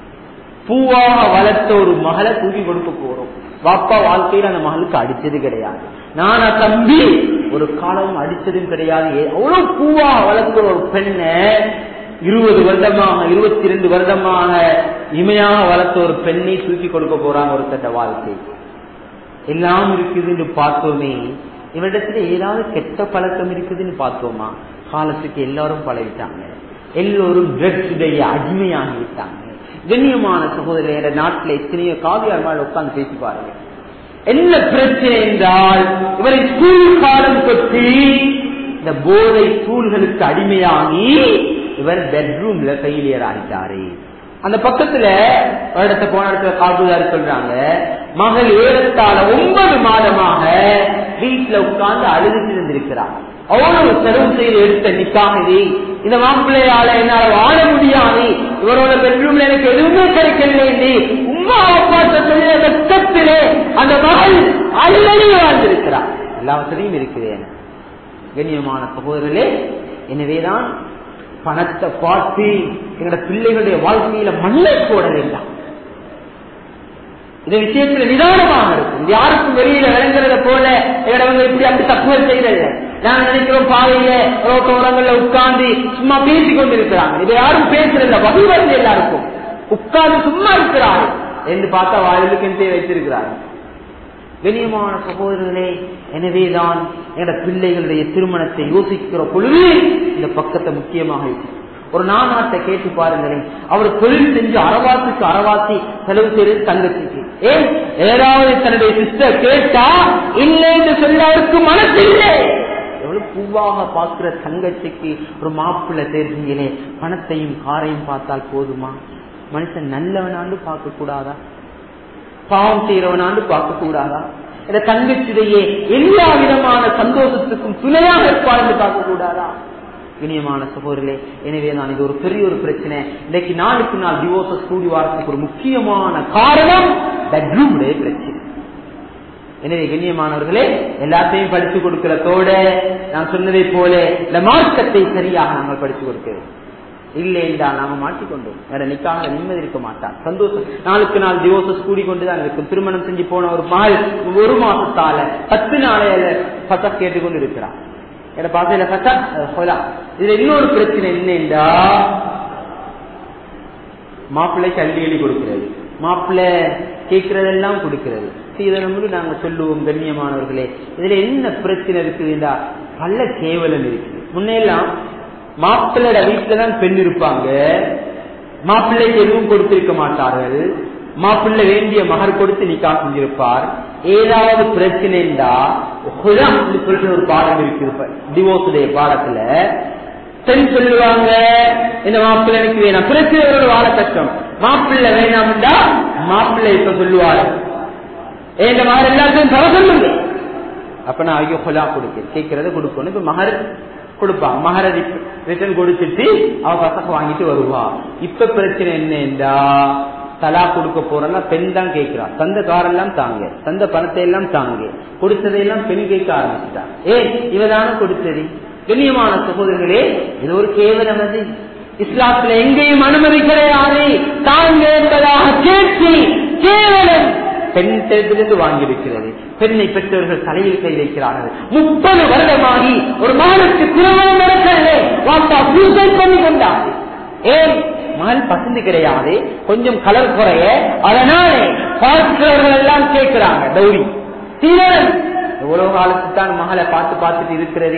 பூவாக வளர்த்த ஒரு மகளை தூக்கி கொடுக்க போறோம் பாப்பா வாழ்க்கையில அந்த மகளுக்கு அடிச்சது கிடையாது நானா தம்பி ஒரு காலம் அடிச்சதும் கிடையாது அவ்வளவு பூவாக வளர்க்கிற ஒரு பெண்ணை இருபது வருடமாக இருபத்தி ரெண்டு வருடமாக இமையாக வளர்த்த ஒரு பெண்ணை தூக்கி கொடுக்க போறாங்க ஒரு தட்ட வாழ்க்கை எல்லாம் இருக்குதுன்னு பார்த்தோமே இவரிடத்துல ஏதாவது கெட்ட பழக்கம் இருக்குதுன்னு பார்த்தோமா காலத்துக்கு எல்லாரும் பழகிட்டாங்க எல்லோரும் ட்ரக்ஸுடைய அடிமையாகி விட்டாங்க கண்ணியமான சகோதரர் நாட்டில் எத்தனையோ காவியார் மேல உட்கார்ந்து பேசி பாருங்க என்ன பிரச்சனை என்றால் இவரை ஸ்கூல் காலம் தொட்டி இந்த போதை ஸ்கூல்களுக்கு அடிமையாகி இவர் பெட்ரூம்ல ஃபெயிலியர் ஆகிட்டாரு அந்த பக்கத்துல இடத்த போன இடத்துல காட்டுதாரி சொல்றாங்க மகள் ஏறத்தாழ ஒன்பது மாதமாக வீட்டுல உட்கார்ந்து அழுதுட்டு இருந்திருக்கிறார் அவ்வளவு செலவு செய்து எடுத்த நிக்காக இது இந்த மாப்பிள்ளையால என்னால வாழ முடியாது இவரோட பெட்ரூம்ல எனக்கு எதுவுமே கிடைக்கவில்லை உமா அப்பா சொல்லிய வெட்டத்திலே அந்த மகள் அழுதடி வாழ்ந்திருக்கிறார் எல்லா வசதியும் இருக்கிறேன் கண்ணியமான சகோதரர்களே எனவேதான் பணத்தை பார்த்து எங்களோட பிள்ளைகளுடைய வாழ்க்கையில மண்ணை போட வேண்டாம் இந்த விஷயத்துல நிதானமாக இருக்கும் இது யாருக்கும் வெளியில விளங்குறத போல எங்களவங்க இப்படி அப்படி தப்புகள் செய்யறது நாங்க நினைக்கிறோம் பாதையில ரோட்டோரங்கள்ல உட்கார்ந்து சும்மா பேசி கொண்டிருக்கிறாங்க இதை யாரும் பேசுறதில்ல வகை வருது எல்லாருக்கும் உட்கார்ந்து சும்மா இருக்கிறாரு என்று பார்த்தா வாயிலுக்கு என்றே வைத்திருக்கிறார் கண்ணியமான சகோதரர்களே எனவேதான் எங்களோட பிள்ளைகளுடைய திருமணத்தை யோசிக்கிற பொழுது இந்த பக்கத்தை முக்கியமாக யோசிக்கும் ஒரு நானாட்டை கேட்டு பாருங்களேன் அவர் தொழில் செஞ்சு அறவாத்துக்கு அறவாத்தி செலவு செய்து தங்கச்சிக்கு ஏன் ஏதாவது தன்னுடைய சிஸ்டர் கேட்டா இல்லை என்று சொல்ல அவருக்கு மனசு இல்லை எவ்வளவு பூவாக பார்க்கிற தங்கச்சிக்கு ஒரு மாப்பிள்ளை தேர்ந்தீங்களே பணத்தையும் காரையும் பார்த்தால் போதுமா மனுஷன் நல்லவனாண்டு பார்க்க கூடாதா பாவம் செய்யறவனாண்டு பார்க்க கூடாதா இந்த தங்கச்சிடையே எல்லா விதமான சந்தோஷத்துக்கும் துணையாக இருப்பார் என்று பார்க்க கூடாதா இனியமான சகோதரர்களே எனவே நான் இது ஒரு பெரிய ஒரு பிரச்சனை இன்னைக்கு நாளுக்கு நாள் டிவோர்ஸஸ் கூடி வாரத்துக்கு ஒரு முக்கியமான காரணம் பெட்ரூமுடைய பிரச்சனை எனவே கண்ணியமானவர்களே எல்லாத்தையும் படித்து கொடுக்கிறதோட நான் சொன்னதை போல இந்த மார்க்கத்தை சரியாக நாங்கள் படித்து கொடுக்கிறோம் இல்லை என்றால் நாம மாட்டிக்கொண்டோம் வேற நிக்காக நிம்மதி இருக்க மாட்டான் சந்தோஷம் நாளுக்கு நாள் டிவோர்சஸ் கூடிக்கொண்டுதான் இருக்கும் திருமணம் செஞ்சு போன ஒரு மகள் ஒரு மாசத்தால பத்து நாளையில பத்தா கேட்டுக்கொண்டு இருக்கிறான் என பாசையில பத்தா இதுல இன்னொரு பிரச்சனை என்னண்டா மாப்பிள்ளைக்கு அள்ளி அள்ளி கொடுக்கிறது மாப்பிள்ளை கேட்கறதெல்லாம் கொடுக்கிறது இதை நம்ம நாங்க சொல்லுவோம் கண்ணியமானவர்களே இதுல என்ன பிரச்சனை இருக்குதுண்டா பல கேவலம் இருக்கு முன்னெல்லாம் மாப்பிள்ளோட வீட்டுலதான் பெண் இருப்பாங்க மாப்பிள்ளைக்கு எதுவும் கொடுத்திருக்க மாட்டார்கள் மாப்பிள்ளை வேண்டிய மகர் கொடுத்து நிக்கா செஞ்சிருப்பார் ஏதாவது பிரச்சனைண்டா சொல்ற ஒரு பாடம் இருக்கு டிவோர்ஸுடைய பாடத்துல பெண் சொல்லுவாங்க இந்த மாப்பிள்ளை எனக்கு வேணாம் பிரச்சனைகளோட வாழ கஷ்டம் மாப்பிள்ளை வேணாம்டா மாப்பிள்ளை இப்ப சொல்லுவாரு இந்த மகர் எல்லாத்தையும் தர சொல்லுங்க அப்ப நான் ஐயோ கொலா கொடுக்க கேட்கறத கொடுக்கணும் இப்ப மகர் கொடுப்பான் மகர ரிட்டர்ன் கொடுத்துட்டு அவ பசங்க வாங்கிட்டு வருவா இப்ப பிரச்சனை என்னண்டா தலா கொடுக்க போறன்னா பெண் தான் கேட்கிறான் தந்த காரெல்லாம் தாங்க தந்த பணத்தை எல்லாம் தாங்க கொடுத்ததையெல்லாம் பெண் கேட்க ஆரம்பிச்சுட்டான் ஏ இவதான கொடுத்தது கண்ணியமான சகோதரர்களே இது ஒரு கேவலம் அது இஸ்லாத்துல எங்கேயும் அனுமதி கிடையாது தாங்க என்பதாக கேட்டு கேவலம் பெண் தேர்தலிருந்து வாங்கியிருக்கிறது பெண்ணை பெற்றவர்கள் தலையில் கை வைக்கிறார்கள் முப்பது வருடமாகி ஒரு மாதத்துக்கு திருமணம் நடக்கவில்லை வாப்பா சூசைட் பண்ணி கொண்டார் ஏன் மகள் பசந்து கிடையாது கொஞ்சம் கலர் குறைய அதனாலே பார்க்கிறவர்கள் எல்லாம் கேட்கிறாங்க டௌரி தீவிரம் எவ்வளவு காலத்துக்கு தான் மகளை பார்த்து பார்த்துட்டு இருக்கிறதே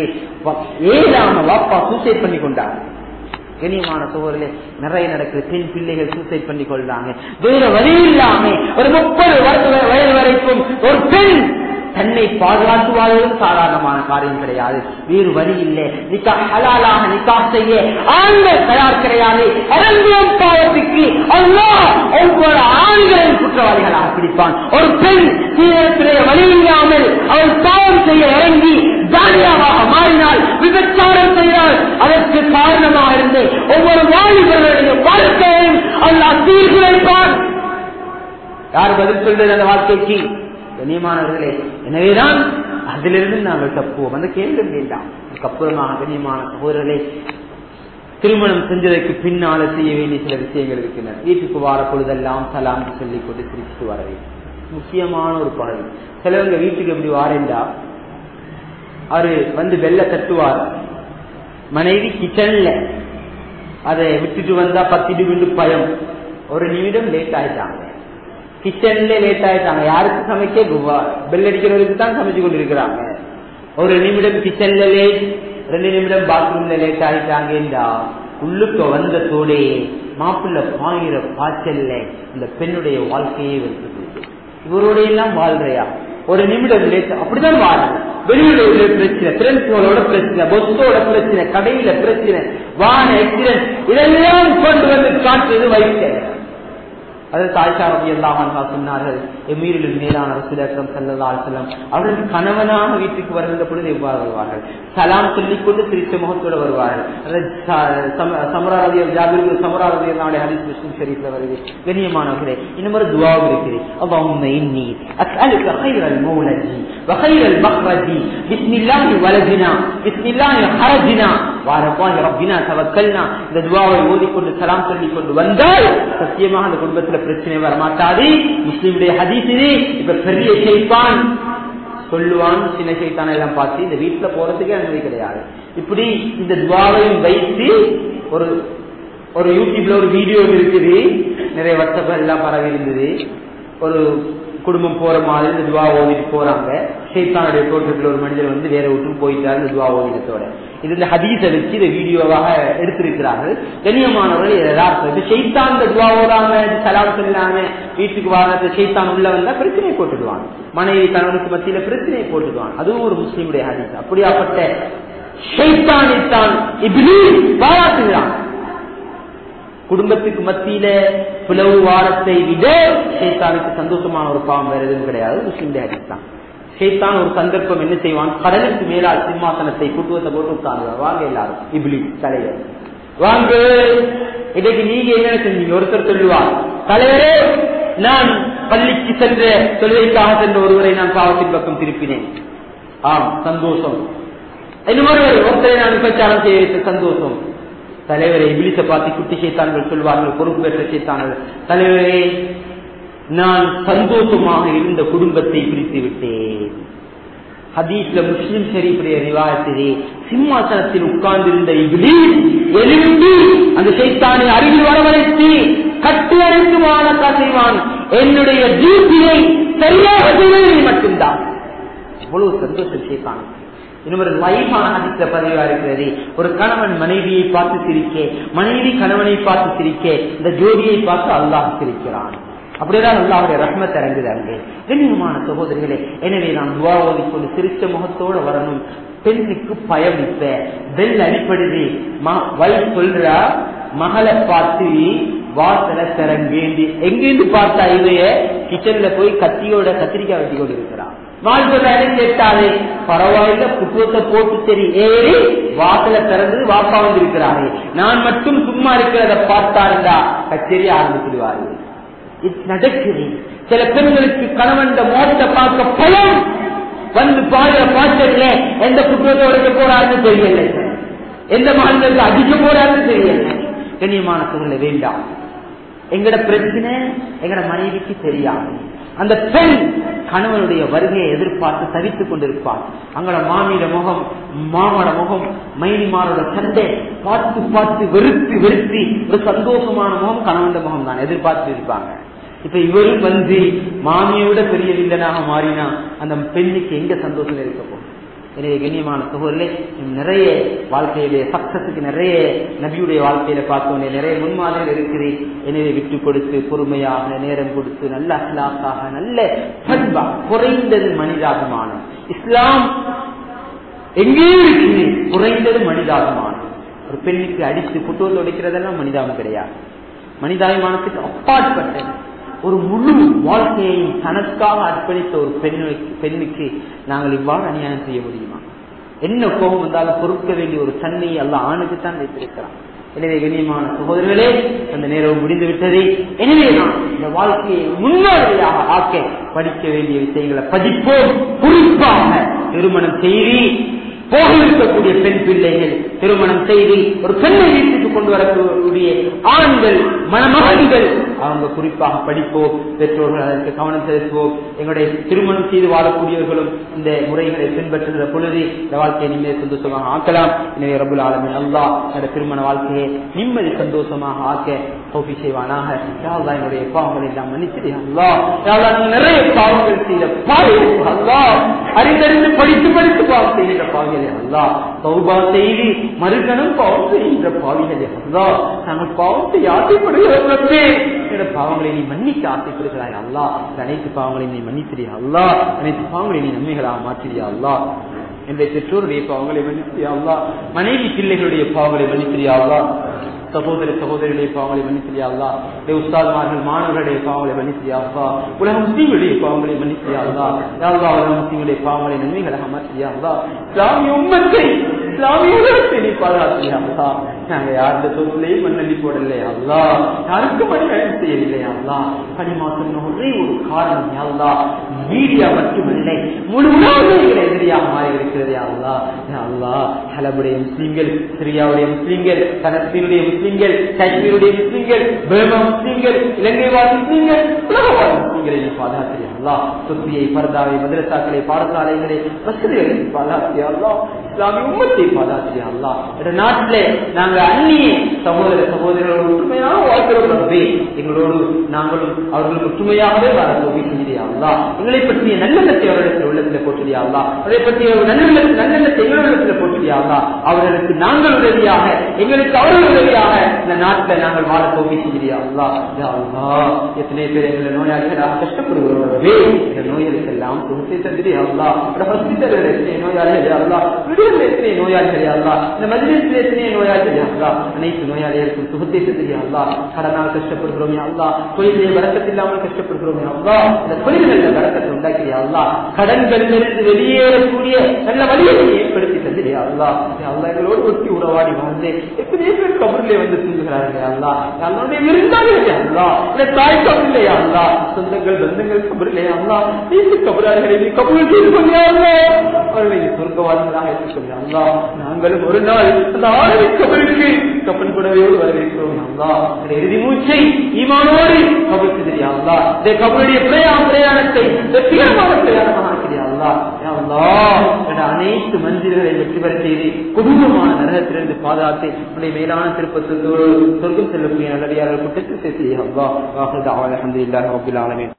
ஏதாம வாப்பா சூசைட் பண்ணி கொண்டாங்க கண்ணியமான சோழர்களே நிறைய நடக்குது பெண் பிள்ளைகள் சூசைட் பண்ணி கொள்றாங்க வேற வழி இல்லாம ஒரு முப்பது வயது வரைக்கும் ஒரு பெண் தன்னை பாதுகாத்துவாததும் சாதாரணமான காரியம் கிடையாது வேறு வழி இல்லை நிக்கா ஹலாலாக நிக்கா செய்ய ஆண்கள் தயார் கிடையாது அரங்கியம் பாவத்துக்கு அல்லா ஒவ்வொரு ஆண்களின் குற்றவாளிகளாக பிடிப்பான் ஒரு பெண் தீரத்திலே வழி இல்லாமல் அவள் பாவம் செய்ய இறங்கி ஜாலியாவாக மாறினால் விபச்சாரம் செய்தால் அதற்கு காரணமாக இருந்து ஒவ்வொரு வாலிபர்களுடைய வாழ்க்கையும் அல்லா தீர்குலைப்பான் யார் பதில் சொல்றது அந்த வாழ்க்கைக்கு கண்ணியமானவர்களே எனவேதான் அதிலிருந்து நாங்கள் தப்புவோம் அந்த கேள்வி வேண்டாம் அதுக்கப்புறமாக கண்ணியமான சகோதரர்களே திருமணம் செஞ்சதற்கு பின்னால செய்ய வேண்டிய சில விஷயங்கள் இருக்கின்றன வீட்டுக்கு வார பொழுதெல்லாம் சலாம் சொல்லிக் கொண்டு சிரிச்சுட்டு வர வேண்டும் முக்கியமான ஒரு பகுதி சிலவங்க வீட்டுக்கு எப்படி வாரேண்டா அவரு வந்து வெள்ள தட்டுவார் மனைவி கிச்சன்ல அதை விட்டுட்டு வந்தா பத்திட்டு விண்டு பயம் ஒரு நிமிடம் லேட் ஆயிட்டாங்க கிச்சன்ல லேட் ஆயிட்டாங்க யாருக்கு சமைக்க பெல் அடிக்கிறவருக்கு தான் சமைச்சு கொண்டிருக்கிறாங்க ஒரு நிமிடம் கிச்சன்ல லேட் ரெண்டு நிமிடம் பாத்ரூம்ல லேட் ஆயிட்டாங்கடா உள்ளுக்க வந்ததோடே மாப்பிள்ள பாயிர பாய்ச்சல்ல இந்த பெண்ணுடைய வாழ்க்கையே வெறுத்து இவரோட எல்லாம் வாழ்றையா ஒரு நிமிடம் லேட் அப்படிதான் வாழணும் வெளியில உள்ள பிரச்சனை பிரெண்ட்ஸோட பிரச்சனை பொத்தோட பிரச்சனை கடையில பிரச்சனை வான ஆக்சிடென்ட் இதெல்லாம் கொண்டு வந்து காட்டுறது வைக்க அது தாய்ஷா ரவி எல்லாம் சொன்னார்கள் எமீரில் மேலான ரசூலம் செல்லதா செல்லம் அவர்கள் கணவனாக வீட்டுக்கு வருகின்ற பொழுது எவ்வாறு வருவார்கள் சலாம் சொல்லிக் கொண்டு சிரித்த முகத்தோடு வருவார்கள் சமராரதிய ஜாபிர் சமராரதி ஹரிஸ் முஸ்லிம் ஷரீஃப்ல வருது கண்ணியமானவர்களே இன்னும் ஒரு துவாவும் இருக்கிறேன் اللهم إني أسألك خير المولد وخير المخرج بسم الله ولدنا بسم الله خرجنا வாரப்பா ரப்பினா தவக்கல்னா இந்த துவாவை ஓதிக்கொண்டு சலாம் சொல்லிக் கொண்டு வந்தால் சத்தியமாக அந்த குடும்பத்துல பிரச்சனை வர மாட்டாது முஸ்லிமுடைய ஹதீசினே இப்ப பெரிய ஷைத்தான் சொல்லுவான் சின்ன சைத்தான எல்லாம் பார்த்து இந்த வீட்டுல போறதுக்கே அனுமதி கிடையாது இப்படி இந்த துவாவையும் வைத்து ஒரு ஒரு யூடியூப்ல ஒரு வீடியோ இருக்குது நிறைய வாட்ஸ்அப் எல்லாம் பரவி இருந்தது ஒரு குடும்பம் போற மாதிரி இந்த துவா ஓதிட்டு போறாங்க சைத்தானுடைய தோற்றத்தில் ஒரு மனிதர் வந்து வேற வீட்டுக்கு போயிட்டாரு இந்த துவா ஓதினத்தோட இது இந்த ஹதீஸை வச்சு இதை வீடியோவாக எடுத்திருக்கிறார்கள் கண்ணியமானவர்கள் யதார்த்தம் இது சைத்தான் இந்த துவா ஓதாங்க சலாம் சொல்லாங்க வீட்டுக்கு வாங்க சைத்தான் உள்ள வந்தா பிரச்சனையை போட்டுடுவாங்க மனைவி கணவனுக்கு மத்தியில பிரச்சனையை போட்டுடுவாங்க அதுவும் ஒரு முஸ்லீமுடைய ஹதீஸ் அப்படியாப்பட்ட ஷைத்தானித்தான் இப்படி பாராட்டுகிறான் குடும்பத்துக்கு மத்தியில பிளவு வாரத்தை விட ஷேத்தானுக்கு சந்தோஷமான ஒரு பாவம் வேற எதுவும் கிடையாது முஸ்லீம் ஹதீஸ் தான் ஷேத்தான் ஒரு சந்தர்ப்பம் என்ன செய்வான் கடலுக்கு மேலால் சிம்மாசனத்தை குட்டுவத்தை போட்டு உட்கார்ந்து வாங்க எல்லாரும் இப்ளி தலைவர் வாங்க இன்னைக்கு நீங்க என்ன செஞ்சீங்க ஒருத்தர் சொல்லுவார் தலைவரே நான் பள்ளிக்கு சென்ற தொழிலுக்காக சென்ற ஒருவரை நான் பாவத்தின் பக்கம் திருப்பினேன் ஆம் சந்தோஷம் இன்னொரு ஒருத்தரை நான் பிரச்சாரம் செய்ய வைத்த சந்தோஷம் தலைவரை இபிலிச பார்த்து குட்டி சேத்தான்கள் சொல்வார்கள் பொறுப்பு பெற்ற சேத்தான்கள் தலைவரே நான் சந்தோஷமாக இருந்த குடும்பத்தை பிரித்து விட்டேன் ஹதீஸ்ல முஸ்லிம் ஷரீஃபுடைய ரிவாயத்திலே சிம்மாசனத்தில் உட்கார்ந்திருந்த இபிலி எழும்பி அந்த சைத்தானை அருகில் வரவழைத்து கட்டு அழைத்துமான கசைவான் என்னுடைய டியூட்டியை சரியாக செய்வதை மட்டும்தான் அவ்வளவு சந்தோஷம் சேர்த்தான் இன்னொரு லைஃபான ஹதீஸ்ல பதிவா இருக்கிறது ஒரு கணவன் மனைவியை பார்த்து சிரிக்க மனைவி கணவனை பார்த்து சிரிக்க இந்த ஜோடியை பார்த்து அல்லாஹ் சிரிக்கிறான் அப்படிதான் அல்லாவுடைய ரஹ்மத் இறங்குது அங்கே கண்ணியமான சகோதரிகளே எனவே நான் துவா ஓதிக்கொண்டு சிரிச்ச முகத்தோட வரணும் பெண்ணுக்கு பயம் இப்ப பெல் அடிப்படுது வயசு சொல்றா மகளை பார்த்து வாசல திறங்கேண்டி எங்கேந்து பார்த்தா இவைய கிச்சன்ல போய் கத்தியோட கத்திரிக்காய் வெட்டி கொண்டு இருக்கிறான் நான் சொல்றாரு கேட்டாலே பரவாயில்ல புத்துவத்தை போட்டு சரி ஏறி வாசல திறந்து வாப்பா வந்திருக்கிறாரே நான் மட்டும் சும்மா இருக்கிறத பார்த்தாருந்தா கச்சேரி ஆரம்பிச்சிடுவாரு இது நடக்குது சில பெண்களுக்கு கணவன் மோட்டை பார்க்க பயம் வந்து பாடுற பாட்டத்துல எந்த புத்தகத்தை உடைக்க போறாருன்னு தெரியல எந்த மாநிலத்தில் அடிக்க போறாருன்னு தெரியல கண்ணியமான சூழ்நிலை வேண்டாம் எங்கட பிரச்சனை எங்கட மனைவிக்கு தெரியாது அந்த பெண் கணவனுடைய வருகையை எதிர்பார்த்து தவித்துக் கொண்டிருப்பார் அங்கட மாமியிட முகம் மாமட முகம் மைனிமாரோட சண்டை பார்த்து பார்த்து வெறுத்து வெறுத்து ஒரு சந்தோஷமான முகம் கணவன் முகம் தான் எதிர்பார்த்து இருப்பாங்க இப்ப இவரும் வந்து மாமியோட பெரிய வில்லனாக மாறினா அந்த பெண்ணுக்கு எங்க சந்தோஷம் இருக்க போகும் எனவே கண்ணியமான சகோதரர்களே நிறைய வாழ்க்கையிலே சக்சஸுக்கு நிறைய நபியுடைய வாழ்க்கையில பார்த்தோன்னே நிறைய முன்மாதிரிகள் இருக்குது எனவே விட்டு கொடுத்து பொறுமையாக நேரம் கொடுத்து நல்ல அஹ்லாக்காக நல்ல பண்பா குறைந்தது மனிதாபிமானம் இஸ்லாம் எங்கே இருக்குது குறைந்தது மனிதாபிமானம் ஒரு பெண்ணுக்கு அடித்து புத்தகத்தை உடைக்கிறதெல்லாம் மனிதாபம் கிடையாது மனிதாபிமானத்துக்கு அப்பாற்பட்டது ஒரு முழு வாழ்க்கையை தனக்காக அர்ப்பணித்த ஒரு பெண்ணுக்கு பெண்ணுக்கு நாங்கள் இவ்வாறு அநியாயம் செய்ய முடியுமா என்ன கோபம் வந்தாலும் பொறுக்க வேண்டிய ஒரு தன்மையை அல்ல ஆணுக்குத்தான் வைத்திருக்கிறான் எனவே கண்ணியமான சகோதரர்களே அந்த நேரம் முடிந்து விட்டது எனவே நான் இந்த வாழ்க்கையை முன்னோடியாக ஆக்க படிக்க வேண்டிய விஷயங்களை பதிப்போம் குறிப்பாக திருமணம் செய்தி போக இருக்கக்கூடிய பெண் பிள்ளைகள் திருமணம் செய்து ஒரு பெண்ணை வீட்டுக்கு கொண்டு வரக்கூடிய ஆண்கள் மணமகன்கள் அவங்க குறிப்பாக படிப்போம் பெற்றோர்கள் அதற்கு கவனம் செலுத்துவோம் எங்களுடைய திருமணம் செய்து வாழக்கூடியவர்களும் இந்த முறைகளை பின்பற்றுகிற பொழுது இந்த வாழ்க்கையை நிம்மதி சந்தோஷமாக ஆக்கலாம் எனவே ரபுல் ஆலமின் அல்லா என்னோட திருமண வாழ்க்கையை நிம்மதி சந்தோஷமாக ஆக்க கோபி செய்வானாக யாழ்லா என்னுடைய பாவங்களை எல்லாம் மன்னிச்சிடு அல்லா யாழ்லா நீ நிறைய பாவங்கள் செய்த பாவம் அல்லா அறிந்தறிந்து படித்து படித்து பாவம் செய்கின்ற பாவிகளே அல்லா சௌபா செய்தி மறுகணம் பாவம் செய்கின்ற பாவிகளே அல்லா நாங்கள் பாவத்தை ஆசைப்படுகிறோம் என்ற பாவங்களை நீ மன்னிக்க ஆசைப்படுகிறாய் அல்லா அனைத்து பாவங்களை நீ மன்னித்திரியா அல்லா அனைத்து பாவங்களை நீ நன்மைகளாக மாற்றியா அல்லா என்னுடைய பெற்றோருடைய பாவங்களை மன்னித்திரியா அல்லா மனைவி பிள்ளைகளுடைய பாவங்களை மன்னித்திரியா அல்லா சகோதர சகோதரிகளுடைய பாவங்களை மன்னித்திரியா அல்லா உஸ்தாத்மார்கள் மாணவர்களுடைய பாவங்களை மன்னித்திரியா அல்லா உலக முஸ்லீம்களுடைய பாவங்களை மன்னித்திரியா அல்லா யாழ்லா உலக முஸ்லீம்களுடைய பாவங்களை நன்மைகளாக மாற்றியா அல்லா இஸ்லாமிய உம்மத்தை இஸ்லாமிய உலகத்தை நீ பாதுகாத்து அல்லா நாங்க யாருடைய சொத்துலையும் மண்ணள்ளி போடலையே அல்லா யாருக்கும் அநியாயம் செய்யவில்லை அல்லா கனிமா சொன்ன ஒரே ஒரு காரணம் அல்லா மீடியா மட்டுமில்லை முழு உலகங்களை எதிரியாக மாறி இருக்கிறது அல்லா அல்லா ஹலபுடைய முஸ்லிம்கள் சிரியாவுடைய முஸ்லிம்கள் கனஸ்தீனுடைய முஸ்லிம்கள் காஷ்மீருடைய முஸ்லிம்கள் பேர்மா முஸ்லிம்கள் இலங்கை வாழ் முஸ்லிம்கள் உலகவாழ் முஸ்லிம்களை நீ பாதுகாக்கிறீர்கள் அல்லா சொத்தியை பரதாவை மதரசாக்களை பாடசாலைகளை வசதிகளை நீ பாதுகாக்கிறீர்கள் அல்லா இஸ்லாமிய உம்மத்தை பாதுகாக்கிறீர்கள் அல்லா இந்த நாட்டிலே நாங்கள் அந்நிய சகோதர சகோதரர்களோடு ஒற்றுமையாக வாழ்க்கிறோம் ரப்பே. எங்களோடு நாங்களும் அவர்கள் ஒற்றுமையாகவே வாழ தோல்வி செய்தியா அல்லா எங்களை பற்றிய நல்லெண்ணத்தை அவரிடத்தில் உள்ளத்தில் போட்டுடியா அல்லா அதை பற்றிய ஒரு நல்லெண்ண நல்லெண்ணத்தை எங்களிடத்தில் போட்டுடியா அல்லா அவர்களுக்கு நாங்கள் உதவியாக எங்களுக்கு அவர்கள் உதவியாக இந்த நாட்டில் நாங்கள் வாழ தோல்வி செய்தியா அல்லா யா அல்லா எத்தனை பேர் எங்களை நோயாளிகளாக கஷ்டப்படுகிறோம் ரப்பே. இந்த நோய்களுக்கு எல்லாம் சுகத்தை தந்திரியா அல்லா இந்த ஹாஸ்பிட்டல்கள் எத்தனை நோயாளிகள் யா அல்லா விடுதலை எத்தனை நோயாளிகள் யா அல்லா இந்த மதிலத்தில் எத்தனை நோயாளிகள் யா அல்லா அனைத்து நோயாளிகளுக்கும் சுகத்தை தந்திரியா அல்லா கடனால் கஷ்டப்படுகிறோம் யா அல்லா தொழிலே வரக்கத்தில்லாமல் கஷ்டப்படுகிறோம் யா அல்லா இந்த தொழில்களில் வரக்கத்தை உண்டாக்கியா அல்லா கடன்களிலிருந்து வெளியேறக்கூடிய நல்ல வழியை நீ ஏற்படுத்தி தந்திரியா அல்லா யா அல்லா எங்களோடு ஒட்டி உறவாடி வாழ்ந்து எத்தனை பேர் கபரிலே வந்து தூங்குகிறார்கள் யா அல்லா என்னுடைய விருந்தாளிகள் யா அல்லா இந்த தாய் கபரிலே யா அல்லா சொந்தங்கள் பந்தங்கள் கபரிலே யா அல்லா நீத்து கபரார்களை நீ கபூல் செய்து கொள்ளியா அல்லா அவர்களை நீ சொர்க்கவாதிகளாக ஏற்றுக்கொள்ளியா அல்லா நாங்களும் ஒரு நாள் அந்த ஆறு கபருக்கு கப்பன் கூடவையோடு வரவேற்கிறோம் அல்லா இந்த இறுதி மூச்சை ஈமானோடு கபருக்கு தெரியா அல்லா இந்த கபருடைய பிரயாண பிரயாணத்தை வெற்றிகரமான பிரயாணமாக ஆக்கிறியா அல்லா யா அல்லா என்ற அனைத்து மந்திரங்களை வெற்றி பெற செய்து கொடூரமான நரகத்திலிருந்து பாதுகாத்து உடைய மேலான திருப்பத்தோடு சொர்க்கம் செல்லக்கூடிய நல்லடியார்கள் கூட்டத்தில் சேர்த்து அல்லா வாஹல் தாவல் அல்ஹம்துலில்லாஹி ரப்பில் ஆலமீன்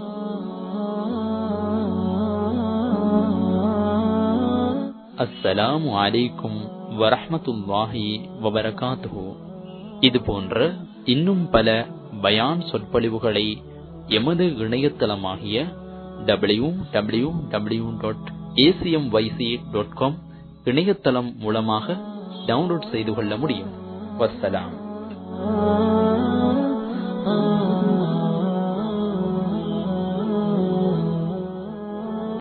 அஸ்ஸலாமு அலைக்கும் வரஹ்மத்துல்லாஹி வபரகாத்துஹு இது போன்ற இன்னும் பல பயான் சொற்பொழிவுகளை எமது இணையதளமாகிய W W W dot ACM YC dot com இணையதளம் மூலமாக டவுன்லோட் செய்து கொள்ள முடியும் வஸ்ஸலாம்